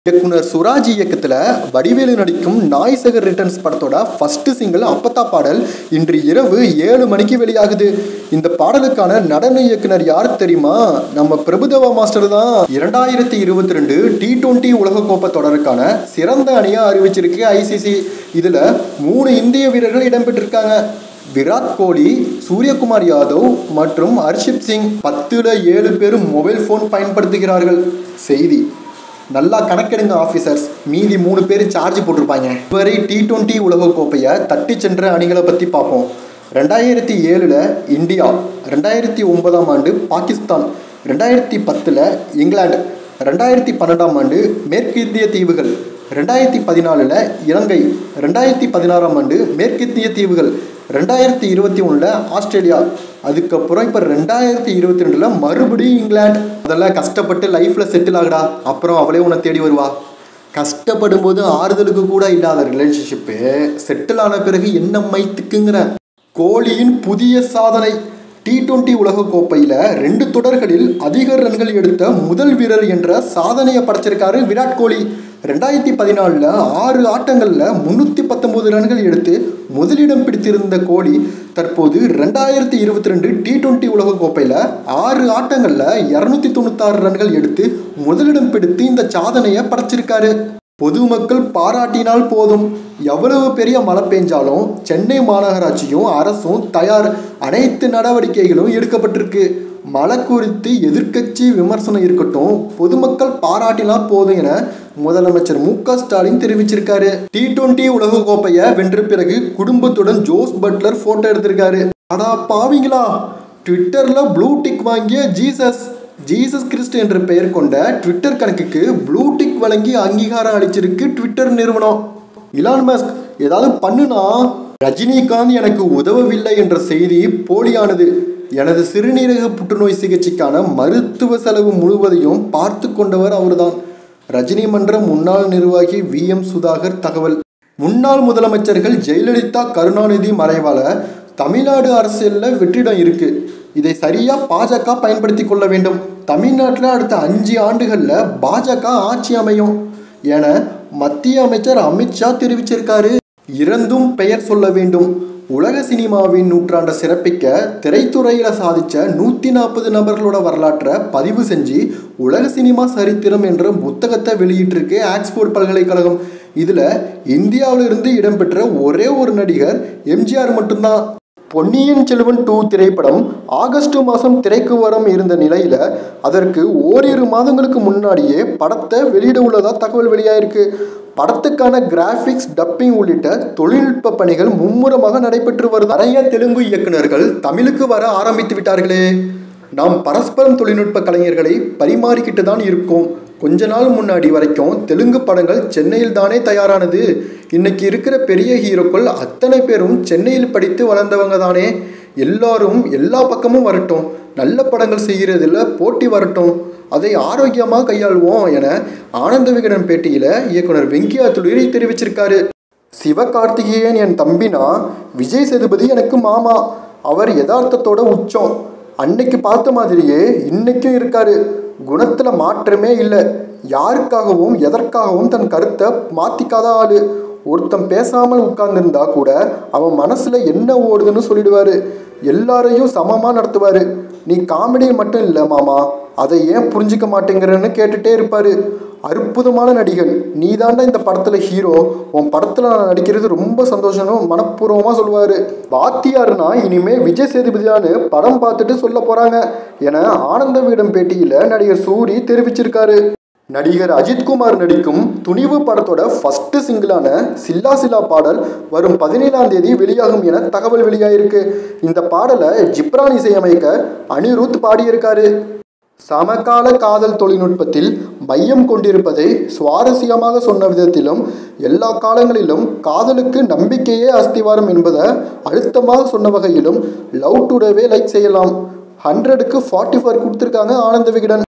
இயக்குனர் சுராஜ் இயக்கத்தில் வடிவேலு நடிக்கும் நாய்சகர் ரிட்டர்ன்ஸ் படத்தோட ஃபர்ஸ்ட் சிங்கிள் அப்பத்தா பாடல் இன்று இரவு ஏழு மணிக்கு வெளியாகுது இந்த பாடலுக்கான நடன இயக்குனர் யார் தெரியுமா நம்ம பிரபுதேவா மாஸ்டர் தான் இரண்டாயிரத்தி இருபத்தி ரெண்டு டி டுவெண்ட்டி உலகக்கோப்பை தொடருக்கான சிறந்த அணியாக அறிவிச்சிருக்கு ஐசிசி இதில் மூணு இந்திய வீரர்கள் இடம்பெற்றிருக்காங்க விராட் கோலி சூரியகுமார் யாதவ் மற்றும் ஹர்ஷிப் சிங் பத்துல ஏழு பேரும் மொபைல் ஃபோன் பயன்படுத்துகிறார்கள் செய்தி நல்லா கணக்கெடுங்க ஆஃபீஸர்ஸ் மீதி மூணு பேர் சார்ஜ் போட்டிருப்பாங்க இதுவரை டி டுவெண்ட்டி உலகக்கோப்பையை தட்டி சென்ற அணிகளை பற்றி பார்ப்போம் ரெண்டாயிரத்தி ஏழில் இந்தியா ரெண்டாயிரத்தி ஒன்பதாம் ஆண்டு பாகிஸ்தான் ரெண்டாயிரத்தி பத்தில் இங்கிலாந்து ரெண்டாயிரத்தி பன்னெண்டாம் ஆண்டு மேற்கிந்திய தீவுகள் ரெண்டாயிரத்தி பதினாலில் இலங்கை ரெண்டாயிரத்தி பதினாறாம் ஆண்டு மேற்கிந்திய தீவுகள் ரெண்டாயிரத்தி இருபத்தி ஒன்றில் ஆஸ்திரேலியா அதுக்கப்புறம் இப்போ ரெண்டாயிரத்தி இருபத்தி ரெண்டில் மறுபடியும் இங்கிலாந்து அதெல்லாம் கஷ்டப்பட்டு லைஃப்பில் செட்டில் ஆகுடா அப்புறம் அவளே உன்னை தேடி வருவா கஷ்டப்படும் போது ஆறுதலுக்கு கூட இல்லாத ரிலேஷன்ஷிப்பு செட்டில் ஆன பிறகு என்ன மைத்துக்குங்கிற கோலியின் புதிய சாதனை டி டுவெண்ட்டி உலகக்கோப்பையில் ரெண்டு தொடர்களில் அதிக ரன்கள் எடுத்த முதல் வீரர் என்ற சாதனையை படைச்சிருக்காரு விராட் கோலி ரெண்டாயிரத்தி பதினாலில் ஆறு ஆட்டங்களில் முந்நூற்றி பத்தொம்போது ரன்கள் எடுத்து முதலிடம் பிடித்திருந்த கோலி தற்போது ரெண்டாயிரத்தி இருபத்தி ரெண்டு டி டுவெண்ட்டி உலகக்கோப்பையில் ஆறு ஆட்டங்களில் இரநூத்தி தொண்ணூத்தாறு ரன்கள் எடுத்து முதலிடம் பிடித்து இந்த சாதனையை படைச்சிருக்காரு பொதுமக்கள் பாராட்டினால் போதும் எவ்வளவு பெரிய மழை பெஞ்சாலும் சென்னை மாநகராட்சியும் அரசும் தயார் அனைத்து நடவடிக்கைகளும் எடுக்கப்பட்டிருக்கு மழை குறித்து எதிர்க்கட்சி விமர்சனம் இருக்கட்டும் பொதுமக்கள் பாராட்டினால் போதும் என முதலமைச்சர் மு க ஸ்டாலின் தெரிவிச்சிருக்காரு டி டுவெண்ட்டி உலக கோப்பையை வென்ற பிறகு குடும்பத்துடன் ஜோஸ் பட்லர் போட்டோ எடுத்திருக்காரு அடா பாவிங்களா ட்விட்டர்ல ப்ளூ டிக் வாங்கிய ஜீசஸ் ஜீசஸ் கிறிஸ்ட் என்ற பெயர் கொண்ட ட்விட்டர் கணக்குக்கு ப்ளூ டிக் வழங்கி அங்கீகாரம் அளிச்சிருக்கு ட்விட்டர் நிறுவனம் இலான் மஸ்க் ஏதாவது பண்ணுனா ரஜினிகாந்த் எனக்கு உதவவில்லை என்ற செய்தி போலியானது எனது சிறுநீரக புற்றுநோய் சிகிச்சைக்கான மருத்துவ செலவு முழுவதையும் பார்த்து கொண்டவர் அவர்தான் ரஜினி மன்ற முன்னாள் நிர்வாகி வி எம் சுதாகர் தகவல் முன்னாள் முதலமைச்சர்கள் ஜெயலலிதா கருணாநிதி மறைவால தமிழ்நாடு அரசியலில் வெற்றிடம் இருக்கு இதை சரியா பாஜக பயன்படுத்தி கொள்ள வேண்டும் தமிழ்நாட்டில் அடுத்த அஞ்சு ஆண்டுகளில் பாஜக ஆட்சி அமையும் என மத்திய அமைச்சர் அமித்ஷா தெரிவிச்சிருக்காரு இறந்தும் பெயர் சொல்ல வேண்டும் உலக சினிமாவின் நூற்றாண்டை சிறப்பிக்க திரைத்துறையில் சாதித்த நூற்றி நாற்பது நபர்களோட வரலாற்றை பதிவு செஞ்சு உலக சினிமா சரித்திரம் என்ற புத்தகத்தை வெளியிட்டிருக்கு ஆக்ஸ்போர்ட் பல்கலைக்கழகம் இதில் இந்தியாவிலிருந்து இடம்பெற்ற ஒரே ஒரு நடிகர் எம்ஜிஆர் மட்டும்தான் பொன்னியின் செல்வன் டூ திரைப்படம் ஆகஸ்ட் மாதம் திரைக்கு வரம் இருந்த நிலையில் அதற்கு ஓரிரு மாதங்களுக்கு முன்னாடியே படத்தை வெளியிட உள்ளதா தகவல் வெளியாயிருக்கு படத்துக்கான கிராஃபிக்ஸ் டப்பிங் உள்ளிட்ட தொழில்நுட்ப பணிகள் மும்முரமாக நடைபெற்று வருது நிறைய தெலுங்கு இயக்குநர்கள் தமிழுக்கு வர ஆரம்பித்து விட்டார்களே நாம் பரஸ்பரம் தொழில்நுட்ப கலைஞர்களை பரிமாறிக்கிட்டு தான் இருக்கோம் கொஞ்ச நாள் முன்னாடி வரைக்கும் தெலுங்கு படங்கள் சென்னையில் தானே தயாரானது இன்னைக்கு இருக்கிற பெரிய ஹீரோக்கள் அத்தனை பேரும் சென்னையில் படித்து வளர்ந்தவங்க தானே எல்லாரும் எல்லா பக்கமும் வரட்டும் நல்ல படங்கள் செய்கிறதுல போட்டி வரட்டும் அதை ஆரோக்கியமாக கையாளுவோம் என ஆனந்த விகடன் பேட்டியில் இயக்குனர் வெங்கியா துளிரி தெரிவிச்சிருக்காரு சிவகார்த்திகேயன் என் தம்பினா விஜய் சேதுபதி எனக்கு மாமா அவர் யதார்த்தத்தோட உச்சம் அன்னைக்கு பார்த்த மாதிரியே இன்னைக்கும் இருக்காரு குணத்தில் மாற்றமே இல்லை யாருக்காகவும் எதற்காகவும் தன் கருத்தை மாற்றிக்காத ஆளு ஒருத்தன் பேசாமல் உட்கார்ந்துருந்தா கூட அவன் மனசில் என்ன ஓடுதுன்னு சொல்லிடுவார் எல்லாரையும் சமமாக நடத்துவார் நீ காமெடி மட்டும் இல்லை மாமா அதை ஏன் புரிஞ்சிக்க மாட்டேங்கிறன்னு கேட்டுட்டே இருப்பார் அற்புதமான நடிகன் நீ தாண்டா இந்த படத்தில் ஹீரோ உன் படத்தில் நான் நடிக்கிறது ரொம்ப சந்தோஷம்னு மனப்பூர்வமாக சொல்லுவார் வாத்தியார்னா இனிமே விஜய் சேதுபதியான்னு படம் பார்த்துட்டு சொல்ல போகிறாங்க என ஆனந்த வீடம் பேட்டியில் நடிகர் சூரி தெரிவிச்சிருக்காரு நடிகர் அஜித்குமார் நடிக்கும் துணிவு படத்தோட ஃபர்ஸ்ட் சிங்கிளான சில்லா சில்லா பாடல் வரும் பதினேழாம் தேதி வெளியாகும் என தகவல் வெளியாயிருக்கு இந்த பாடலை ஜிப்ரான் இசையமைக்க அனிருத் பாடியிருக்காரு சமகால காதல் தொழில்நுட்பத்தில் மையம் கொண்டிருப்பதை சுவாரஸ்யமாக சொன்ன விதத்திலும் எல்லா காலங்களிலும் காதலுக்கு நம்பிக்கையே அஸ்திவாரம் என்பதை அழுத்தமாக சொன்ன வகையிலும் லவ் டுடேவே லைக் செய்யலாம் ஹண்ட்ரடுக்கு ஃபார்ட்டி ஃபோர் கொடுத்துருக்காங்க ஆனந்த விகடன்